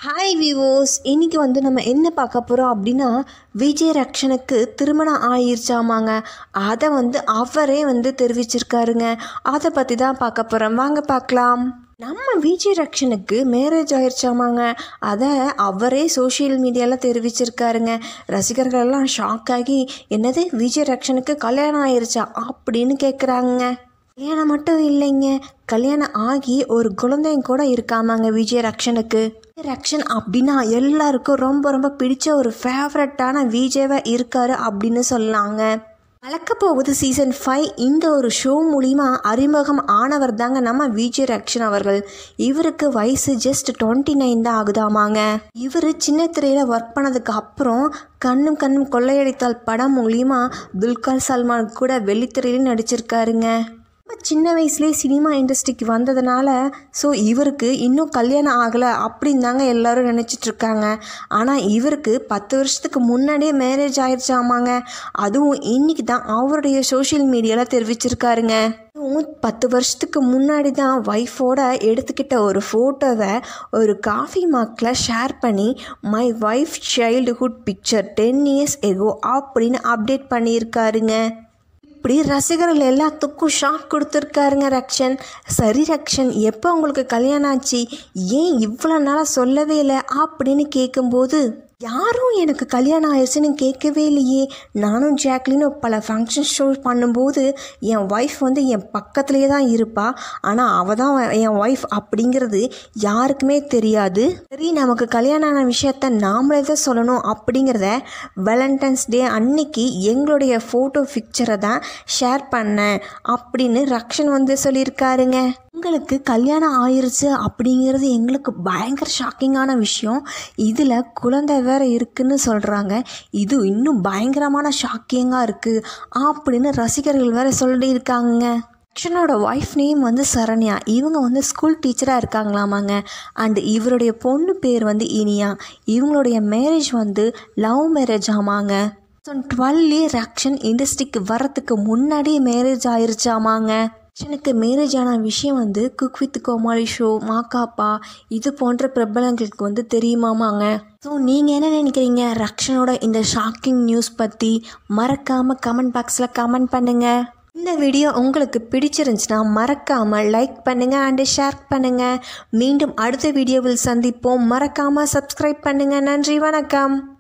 hi விவோஸ் இன்னைக்கு வந்து நம்ம என்ன பார்க்க போகிறோம் அப்படின்னா விஜய் ரக்ஷனுக்கு திருமணம் ஆயிருச்சாமாங்க அதை வந்து அவரே வந்து தெரிவிச்சிருக்காருங்க அதை பற்றி தான் பார்க்க போகிறோம் வாங்க பார்க்கலாம் நம்ம விஜய் ரக்ஷனுக்கு மேரேஜ் ஆயிருச்சாமாங்க அதை அவரே சோஷியல் மீடியாவில் தெரிவிச்சிருக்காருங்க ரசிகர்கள்லாம் ஷாக் ஆகி என்னது விஜய் ரக்ஷனுக்கு கல்யாணம் ஆயிருச்சா அப்படின்னு கேட்குறாங்க கல்யாணம் மட்டும் இல்லைங்க கல்யாணம் ஆகி ஒரு குழந்தையும் கூட இருக்காமாங்க விஜய் ரக்ஷனுக்கு ரக்ஷன் அப்படின்னா எல்லாருக்கும் ரொம்ப ரொம்ப பிடிச்ச ஒரு ஃபேவரட்டான விஜயவா இருக்காரு அப்படின்னு சொல்லாங்க வளர்க்க போகுது சீசன் ஃபைவ் இந்த ஒரு ஷோ மூலிமா அறிமுகம் ஆனவர் தாங்க நம்ம விஜய் ரக்ஷன் அவர்கள் இவருக்கு வயசு ஜஸ்ட் டுவெண்ட்டி நைன் தான் ஆகுதாமாங்க இவர் சின்ன திரையில் ஒர்க் பண்ணதுக்கு அப்புறம் கண்ணும் கண்ணும் கொள்ளையடித்தால் படம் மூலிமா துல்கர் சல்மான் கூட வெள்ளித்திரையிலும் நடிச்சிருக்காருங்க ரொம்ப சின்ன வயசுலேயே சினிமா இண்டஸ்ட்ரிக்கு வந்ததுனால ஸோ இவருக்கு இன்னும் கல்யாணம் ஆகலை அப்படின்னு தாங்க எல்லாரும் நினச்சிட்டு இருக்காங்க ஆனால் இவருக்கு பத்து வருஷத்துக்கு முன்னாடியே மேரேஜ் ஆயிடுச்சாமாங்க அதுவும் இன்னைக்கு தான் அவருடைய சோஷியல் மீடியாவில் தெரிவிச்சிருக்காருங்க அதுவும் பத்து வருஷத்துக்கு முன்னாடி தான் ஒய்ஃபோட எடுத்துக்கிட்ட ஒரு ஃபோட்டோவை ஒரு காஃபி மார்க்கில் ஷேர் பண்ணி my wife childhood picture ten years ago அப்படின்னு அப்டேட் பண்ணியிருக்காருங்க இப்படி ரசிகர்கள் எல்லாத்துக்கும் ஷாக் கொடுத்துருக்காருங்க ரக்ஷன் சரி ரக்ஷன் எப்போ உங்களுக்கு கல்யாணம் ஆச்சு ஏன் இவ்வளோ நாளாக சொல்லவே இல்லை அப்படின்னு கேட்கும்போது யாரும் எனக்கு கல்யாணம் ஆயிடுச்சுன்னு கேட்கவே இல்லையே நானும் ஜாக்லினும் பல ஃபங்க்ஷன் ஷோ பண்ணும்போது என் ஒய்ஃப் வந்து என் பக்கத்துலேயே தான் இருப்பா ஆனால் அவள் தான் என் ஒய்ஃப் அப்படிங்கிறது யாருக்குமே தெரியாது சரி நமக்கு கல்யாணம் ஆன விஷயத்த நாமளே தான் சொல்லணும் அப்படிங்கிறத வேலண்டைன்ஸ் டே அன்னைக்கு எங்களுடைய ஃபோட்டோ பிக்சரை தான் ஷேர் பண்ணேன் அப்படின்னு ரக்ஷன் வந்து சொல்லியிருக்காருங்க உங்களுக்கு கல்யாணம் ஆயிருச்சு அப்படிங்கிறது எங்களுக்கு பயங்கர ஷாக்கிங்கான விஷயம் இதில் குழந்தை வேற இருக்குன்னு சொல்கிறாங்க இது இன்னும் பயங்கரமான ஷாக்கிங்காக இருக்குது அப்படின்னு ரசிகர்கள் வேற சொல்லியிருக்காங்க அக்ஷனோட ஒய்ஃப் நேம் வந்து சரண்யா இவங்க வந்து ஸ்கூல் டீச்சராக இருக்காங்களாமாங்க அண்ட் இவருடைய பொண்ணு பேர் வந்து இனியா இவங்களுடைய மேரேஜ் வந்து லவ் மேரேஜ் ஆமாங்க ஸோ டுவெல்லே ரக்ஷன் இண்டஸ்ட்ரிக்கு வரத்துக்கு முன்னாடியே மேரேஜ் ஆயிருச்சாமாங்க ரக்ஷனுக்கு மேரேஜ் ஆன விஷயம் வந்து குக் வித் கோமாளி ஷோ மாக்காப்பா இது போன்ற பிரபலங்களுக்கு வந்து தெரியுமாமாங்க ஸோ நீங்கள் என்ன நினைக்கிறீங்க ரக்ஷனோட இந்த ஷாக்கிங் நியூஸ் பற்றி மறக்காமல் கமெண்ட் பாக்ஸில் கமெண்ட் பண்ணுங்கள் இந்த வீடியோ உங்களுக்கு பிடிச்சிருந்துச்சுன்னா மறக்காமல் லைக் பண்ணுங்கள் அண்டு ஷேர் பண்ணுங்கள் மீண்டும் அடுத்த வீடியோவில் சந்திப்போம் மறக்காமல் சப்ஸ்கிரைப் பண்ணுங்கள் நன்றி வணக்கம்